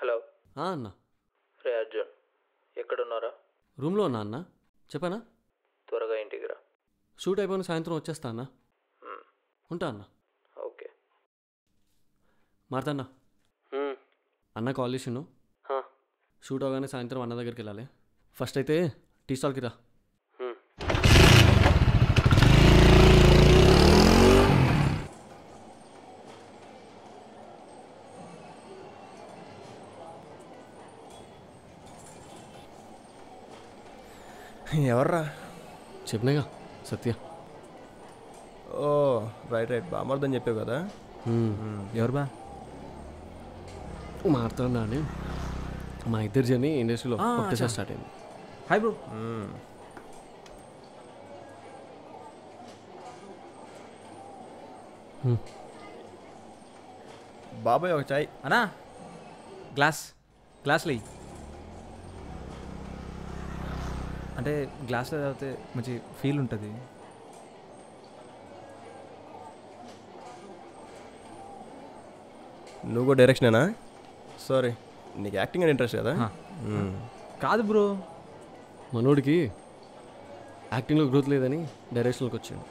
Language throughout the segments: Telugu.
హలో ఆ, అన్న రే అర్జున్ ఎక్కడున్నారా రూమ్లో ఉన్నా అన్న చెప్పానా త్వరగా ఇంటికి రా షూట్ అయిపోయిన సాయంత్రం వచ్చేస్తా అన్న మ్మ్. ఉంటా అన్న ఓకే మారుతా అన్న కాల్ చేసిండు హా. షూట్ అవగానే సాయంత్రం అన్న దగ్గరికి వెళ్ళాలి ఫస్ట్ అయితే టీ స్టాల్కి రా మ్మ్. ఎవర్రా చెప్పినాగా సత్య ఓ రైట్ రైట్ బామర్దని చెప్పావు కదా ఎవరు బా మారుతా అని మా ఇద్దరు జర్నీ ఇండస్ట్రీలో ఆ, ఒకటేసారి అచ్చా. స్టార్ట్ అయింది హాయ్ బ్రో మ్మ్. బాబాయ్ ఒక చాయ్ అనా గ్లాస్ గ్లాస్ లే అంటే గ్లాస్లో తాగితే మంచి ఫీల్ ఉంటుంది నువ్వు కూడా డైరెక్షనేనా సారీ నీకు యాక్టింగ్ అని ఇంట్రెస్ట్ కదా హా. మ్మ్. కాదు బ్రో మనోడికి యాక్టింగ్లో గ్రోత్ లేదని డైరెక్షన్లోకి వచ్చాడు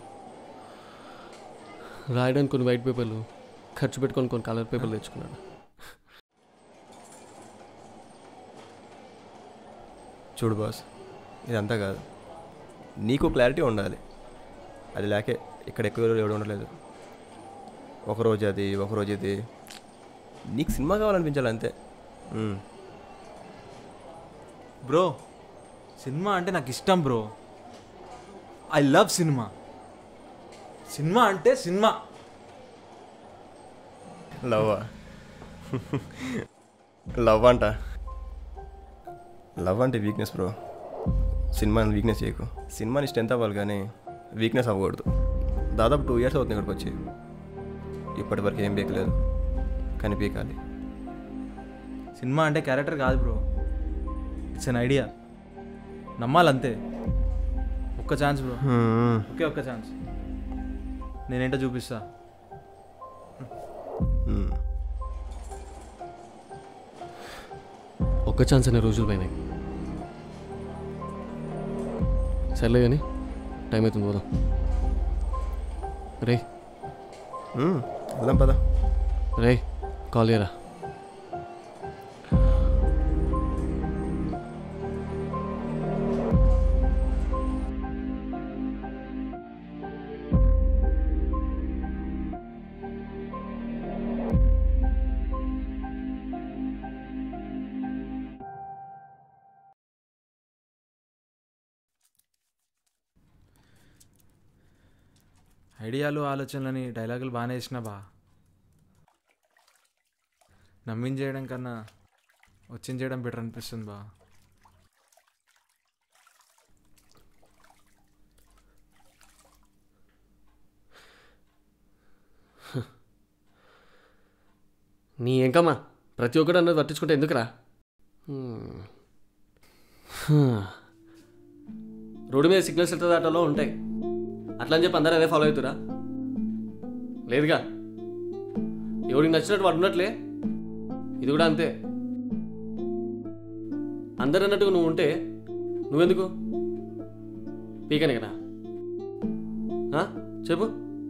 రాయడానికి కొన్ని వైట్ పేపర్లు ఖర్చు పెట్టుకొని కొన్ని కలర్ పేపర్లు తెచ్చుకున్నాడు చూడు బాస్ ఇదంతా కాదు నీకు క్లారిటీ ఉండాలి అది లేకే ఇక్కడ ఎక్కువ రోజులు ఎవడు ఉండలేదు ఒకరోజు అది ఒకరోజు ఇది నీకు సినిమా కావాలనిపించాలి అంతే మ్మ్. బ్రో సినిమా అంటే నాకు ఇష్టం bro I love cinema cinema అంటే సినిమా లవ్వా లవ్ అంట లవ్ అంటే వీక్నెస్ బ్రో సినిమాని వీక్నెస్ చేయకు సినిమాని స్ట్రెంత్ అవ్వాలి కానీ వీక్నెస్ అవ్వకూడదు దాదాపు టూ ఇయర్స్ అవుతుంది ఇక్కడికి వచ్చి ఇప్పటి వరకు ఏం పీకలేదు కానీ పీకాలి సినిమా అంటే క్యారెక్టర్ కాదు బ్రో ఇట్స్ అన్ ఐడియా నమ్మాలంతే ఒక్క ఛాన్స్ బ్రో ఒకే ఒక్క ఛాన్స్ నేనేంటో చూపిస్తా మ్మ్. ఒక్క ఛాన్స్ అనే రోజులు పోయినాయి సర్లే కానీ టైం అవుతుంది పోదాం రే మ్మ్. వెళ్దాం పదా రే కాల్ చేయరా ఐడియాలు ఆలోచనలని డైలాగులు బాగానే వేసిన బా నమ్మించేయడం కన్నా వచ్చించేయడం బెటర్ అనిపిస్తుంది బా నీ ఎంకమ్మా ప్రతి ఒక్కడు అన్నది పట్టించుకుంటే ఎందుకురా హ్మ్. హ్మ్. రోడ్డు మీద సిగ్నల్స్ ఎంత దాటాలో ఉంటాయి అట్లా అని చెప్పి అందరూ అదే ఫాలో అవుతురా లేదుగా ఎవడికి నచ్చినట్టు వాడు ఉన్నట్లే ఇది కూడా అంతే అందరు అన్నట్టుగా నువ్వు ఉంటే నువ్వెందుకు పీకనే కదా ఆ? చెప్పు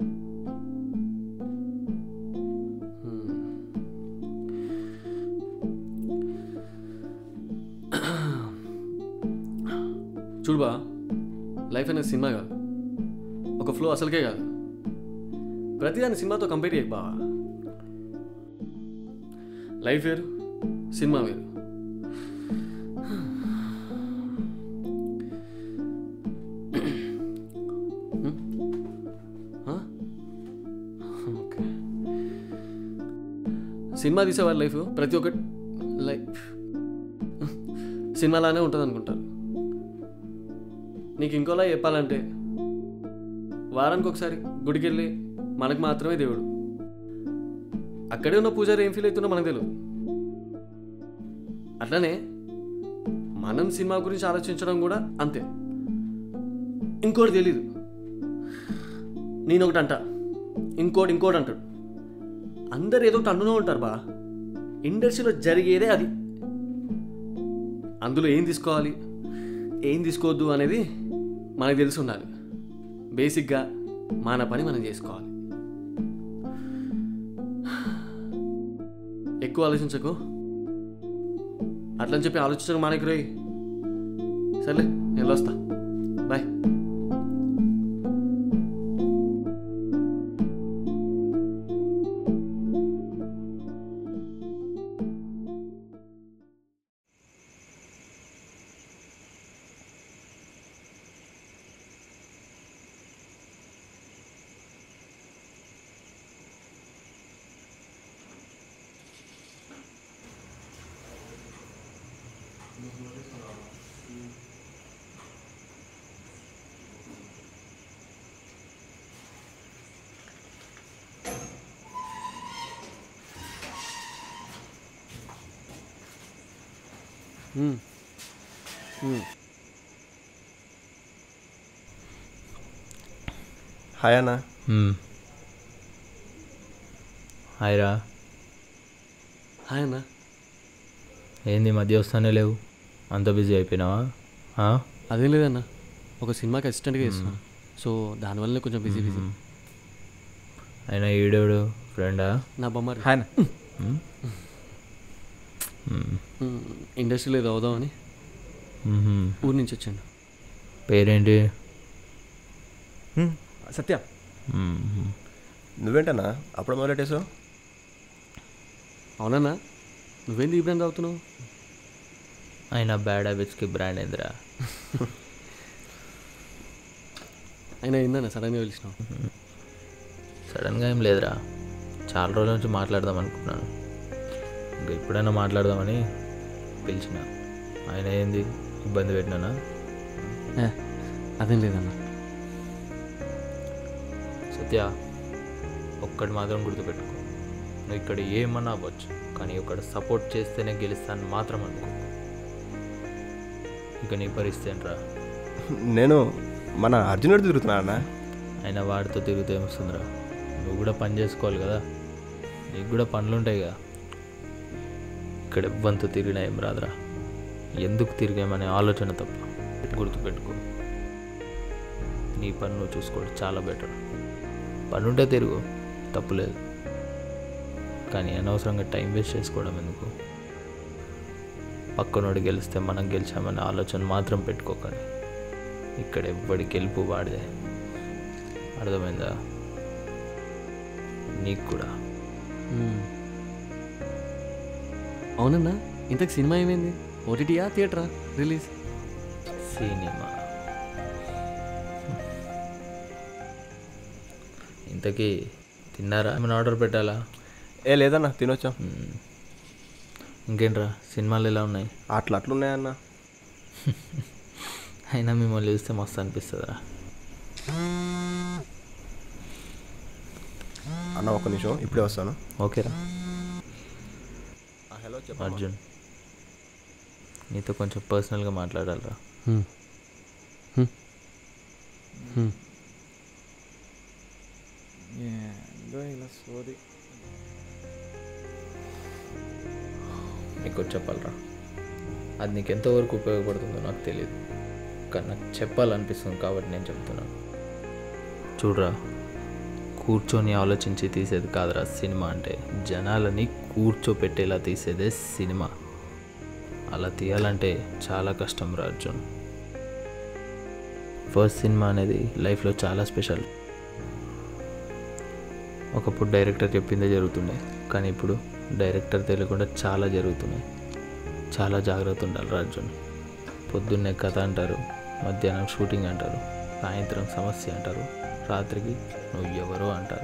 హ్మ్. చూడు బా లైఫ్ అనేది సినిమా కాదు ఒక ఫ్లో అసలుకే కాదు ప్రతిదాన్ని సినిమాతో కంపేర్ చేయకు బావా లైఫ్ వేరు సినిమా వేరు ఆ? ఓకే సినిమా తీసేవారి లైఫ్ ప్రతి ఒక్కటి లైఫ్ సినిమాలానే ఉంటుంది అనుకుంటారు నీకు ఇంకోలా చెప్పాలంటే వారానికి ఒకసారి గుడికి వెళ్ళి మనకు మాత్రమే దేవుడు అక్కడే ఉన్న పూజారి ఏం ఫీల్ అవుతున్నా మనకు తెలియదు అట్లనే మనం సినిమా గురించి ఆలోచించడం కూడా అంతే ఇంకోటి తెలీదు నేను ఒకటి అంట ఇంకోటి ఇంకోటి అంటాడు అందరు ఏదో ఒకటి అంటూనే ఉంటారు బా ఇండస్ట్రీలో జరిగేదే అది అందులో ఏం తీసుకోవాలి ఏం తీసుకోవద్దు అనేది మనకు తెలిసి ఉండాలి బేసిక్గా మన పని మనం చేసుకోవాలి ఎక్కువ ఆలోచించకు అట్లని చెప్పి ఆలోచించకు మానేకు రోయ్ సర్లే నేను వస్తా బాయ్ హాయ్ అన్న హాయ్రా హాయ్ అన్న ఏంది ఈ మధ్య వస్తానే లేవు అంత బిజీ అయిపోయినావా ఆ? అదేం లేదన్న ఒక సినిమాకి అసిస్టెంట్గా చేస్తున్నాను సో దానివల్లనే కొంచెం బిజీ బిజీ అయినా ఈడోడు ఫ్రెండా నా బొమ్మ హాయ్ ఇండస్ట్రీలో ఏదో అవుదామని మ్మ్హ్మ్. ఊరి నుంచి వచ్చాను పేరేంటి సత్య మ్మ్హ్మ్. నువ్వేంటన్నా అప్పుడు మొదలెట్టేసావు అవునన్నా నువ్వేం ఈ బ్రాండ్ అవుతున్నావు అయినా బ్యాడ్ హ్యాబిట్స్కి బ్రాండ్ ఏందిరా అయినా ఏందన్నా సడన్గా పిలిచినావు సడన్గా ఏం లేదురా చాలా రోజుల నుంచి మాట్లాడదాం అనుకున్నాను ఇంకా ఎప్పుడైనా మాట్లాడదామని పిలిచిన ఆయన ఏంది ఇబ్బంది పెట్టినానా ఏ, అదేం లేదన్నా సత్య ఒక్కటి మాత్రం గుర్తుపెట్టుకో నువ్వు ఇక్కడ ఏమన్నా అవ్వచ్చు కానీ ఇక్కడ సపోర్ట్ చేస్తేనే గెలుస్తాను మాత్రం అనుకో ఇక నీ పరిస్థితి ఏంట్రా నేను మన అర్జునుడు తిరుగుతున్నా అన్న అయినా వాడితో తిరిగితే ఏమొస్తుందిరా నువ్వు కూడా పని చేసుకోవాలి కదా నీకు కూడా పనులు ఉంటాయి కదా ఇక్కడ ఎవ్వంతో తిరిగినా ఏం రాదురా ఎందుకు తిరిగామనే ఆలోచన తప్ప గుర్తుపెట్టుకో నీ పని నువ్వు చూసుకోవడం చాలా బెటర్ పనుంటే తిరుగు తప్పులేదు కానీ అనవసరంగా టైం వేస్ట్ చేసుకోవడం ఎందుకు పక్కనోడు గెలిస్తే మనం గెలిచామనే ఆలోచన మాత్రం పెట్టుకోకండి ఇక్కడ ఎవ్వడి గెలుపు వాడిదే అర్థమైందా నీకు కూడా మ్మ్. అవునన్నా ఇంతకు సినిమా ఏమైంది ఓటీటీయా థియేటరా రిలీజ్ సినిమా ఇంతకీ తిన్నారా ఏమైనా ఆర్డర్ పెట్టాలా ఏ లేదన్నా తినొచ్చాం మ్మ్. ఇంకేంట్రా సినిమాలు ఎలా ఉన్నాయి అట్లా అట్లున్నాయన్న అయినా మిమ్మల్ని చూస్తే మస్తు అనిపిస్తుందిరా అన్న ఒక నిమిషం ఇప్పుడే వస్తాను ఓకేరా హలో అర్జున్ నీతో కొంచెం పర్సనల్గా మాట్లాడాలరా మ్మ్. మ్మ్. మ్మ్. ఏందో ఇలా సోది నీకు ఒకటి చెప్పాలరా అది నీకు ఎంతవరకు ఉపయోగపడుతుందో నాకు తెలియదు కానీ నాకు చెప్పాలనిపిస్తుంది కాబట్టి నేను చెప్తున్నాను చూడరా కూర్చొని ఆలోచించి తీసేది కాదురా సినిమా అంటే జనాలని కూర్చోపెట్టేలా తీసేదే సినిమా అలా తీయాలంటే చాలా కష్టం రా అర్జున్ ఫస్ట్ సినిమా అనేది లైఫ్లో చాలా స్పెషల్ ఒకప్పుడు డైరెక్టర్ చెప్పిందే జరుగుతుండే కానీ ఇప్పుడు డైరెక్టర్ తెలియకుండా చాలా జరుగుతున్నాయి చాలా జాగ్రత్త ఉండాలి రాజున్ పొద్దున్నే కథ అంటారు మధ్యాహ్నం షూటింగ్ అంటారు సాయంత్రం సమస్య అంటారు రాత్రికి నువ్వు ఎవరో అంటారు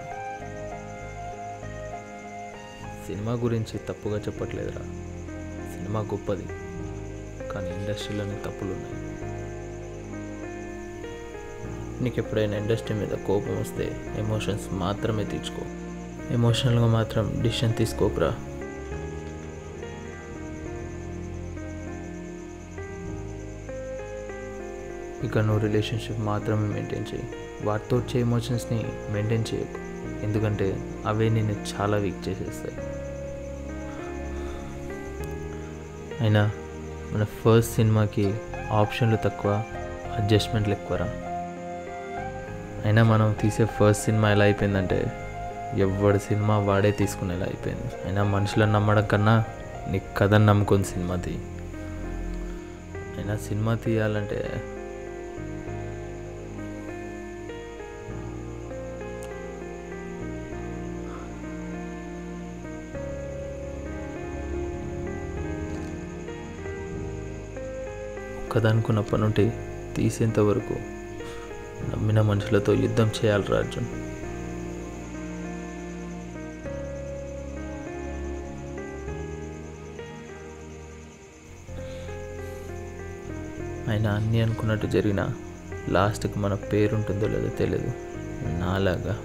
సినిమా గురించి తప్పుగా చెప్పట్లేదురా సినిమా గొప్పది కానీ ఇండస్ట్రీలోనే తప్పులు ఉన్నాయి నీకు ఎప్పుడైనా ఇండస్ట్రీ మీద కోపం వస్తే ఎమోషన్స్ మాత్రమే తీర్చుకో ఎమోషనల్గా మాత్రం డిసిషన్ తీసుకోకురా ఇక నువ్వు రిలేషన్షిప్ మాత్రమే మెయింటైన్ చేయి వాటితో వచ్చే ఎమోషన్స్ని మెయింటైన్ చేయకు ఎందుకంటే అవే నిన్ను చాలా వీక్ చేసేస్తాయి అయినా మన ఫస్ట్ సినిమాకి ఆప్షన్లు తక్కువ అడ్జస్ట్మెంట్లు ఎక్కువరా అయినా మనం తీసే ఫస్ట్ సినిమా ఎలా అయిపోయిందంటే ఎవడి సినిమా వాడే తీసుకునేలా అయిపోయింది అయినా మనుషులను నమ్మడం కన్నా నీ కథను నమ్ముకొని సినిమా తీ అయినా సినిమా తీయాలంటే ఒక్కదనుకున్నప్పటి నుండి తీసేంత వరకు నమ్మిన మనుషులతో యుద్ధం చేయాలి అర్జున్ అయినా అన్నీ అనుకున్నట్టు జరిగిన లాస్ట్కి మన పేరు ఉంటుందో లేదో తెలియదు నాలాగా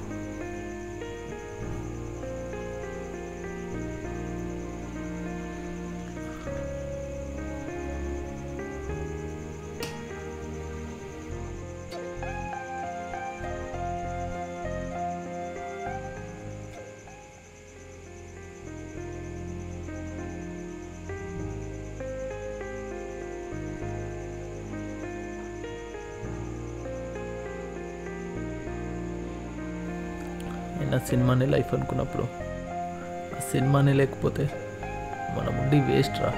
అయినా సినిమానే లైఫ్ అనుకున్నప్పుడు ఆ సినిమానే లేకపోతే మనం ఉండి వేస్ట్ రా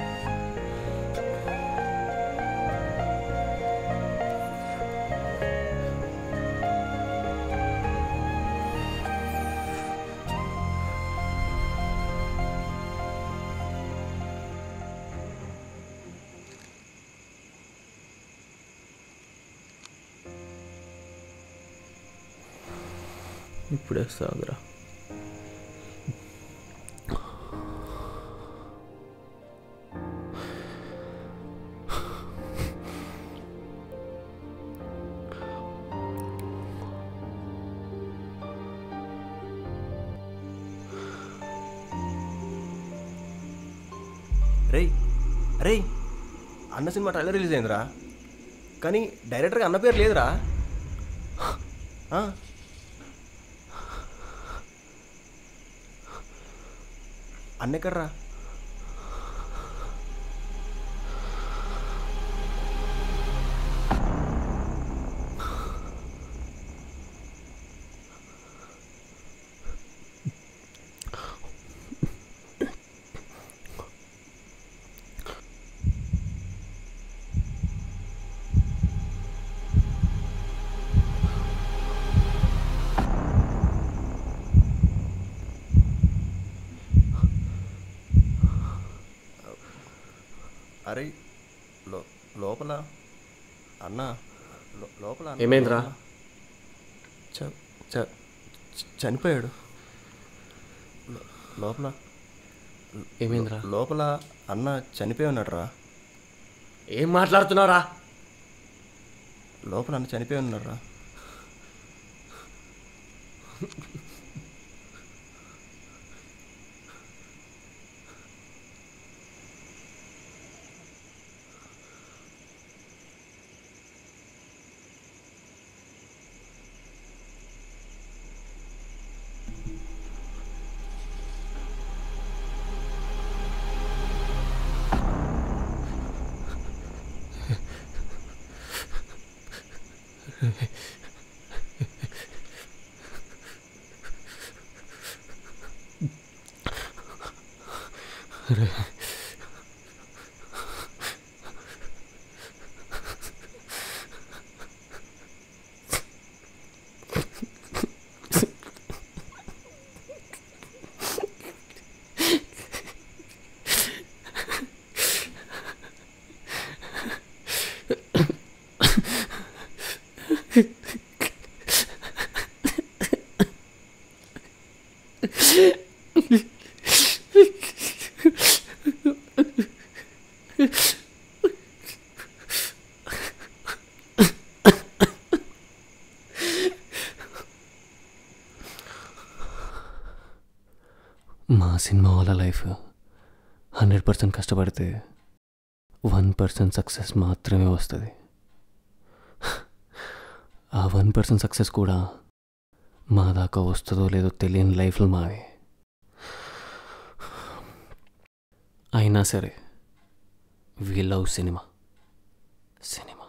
ఇప్పుడే సాగురా రేయ్ రేయ్ అన్న సినిమా ట్రైలర్ రిలీజ్ అయిందిరా కానీ డైరెక్టర్కి అన్న పేరు లేదురా ఆ. అన్న ఎక్కడ్రా అరే లో లోపల అన్న లో- లోపల అన్న- ఏమైందిరా? చ- చ- చ- చనిపోయాడు లో- లోపల ఏమైందిరా లోపల అన్న చనిపోయి ఉన్నాడు రా ఏం మాట్లాడుతున్నావురా లోపల అన్న చనిపోయి ఉన్నాడు రా మా సినిమా వాళ్ళ లైఫ్ హండ్రెడ్ పర్సెంట్ కష్టపడితే వన్ పర్సెంట్ సక్సెస్ మాత్రమే వస్తుంది ఆ వన్ పర్సెంట్ సక్సెస్ కూడా మా దాకా వస్తుందో లేదో తెలియని లైఫ్లు మావి అయినా సరే వి లవ్ సినిమా సినిమా